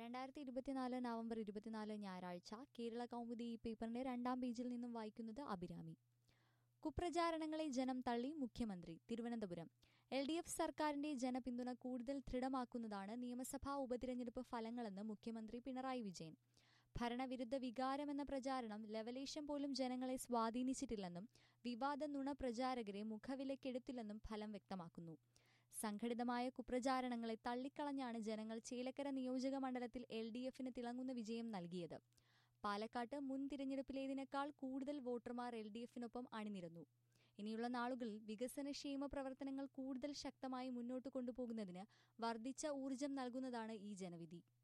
രണ്ടായിരത്തി ഇരുപത്തിനാല് നവംബർ ഇരുപത്തിനാല് ഞായറാഴ്ച കേരള കൗമുദി ഈ പേപ്പറിന്റെ രണ്ടാം പേജിൽ നിന്നും വായിക്കുന്നത് അഭിരാമി കുപ്രചാരണങ്ങളെ ജനം തള്ളി മുഖ്യമന്ത്രി തിരുവനന്തപുരം എൽ ഡി എഫ് സർക്കാരിന്റെ ജനപിന്തുണ കൂടുതൽ ദൃഢമാക്കുന്നതാണ് നിയമസഭാ ഉപതിരഞ്ഞെടുപ്പ് ഫലങ്ങളെന്ന് മുഖ്യമന്ത്രി പിണറായി വിജയൻ ഭരണവിരുദ്ധ വികാരമെന്ന പ്രചാരണം ലവലേശം പോലും ജനങ്ങളെ സ്വാധീനിച്ചിട്ടില്ലെന്നും വിവാദ നുണ പ്രചാരകരെ മുഖവിലക്കെടുത്തില്ലെന്നും ഫലം വ്യക്തമാക്കുന്നു സംഘടിതമായ കുപ്രചാരണങ്ങളെ തള്ളിക്കളഞ്ഞാണ് ജനങ്ങൾ ചേലക്കര നിയോജക മണ്ഡലത്തിൽ എൽ ഡി എഫിന് തിളങ്ങുന്ന വിജയം നൽകിയത് പാലക്കാട്ട് മുൻ തിരഞ്ഞെടുപ്പിലേതിനേക്കാൾ കൂടുതൽ വോട്ടർമാർ എൽ ഡി എഫിനൊപ്പം അണിനിരന്നു ഇനിയുള്ള നാളുകളിൽ വികസനക്ഷേമ പ്രവർത്തനങ്ങൾ കൂടുതൽ ശക്തമായി മുന്നോട്ട് കൊണ്ടുപോകുന്നതിന് വർദ്ധിച്ച ഊർജം നൽകുന്നതാണ് ഈ ജനവിധി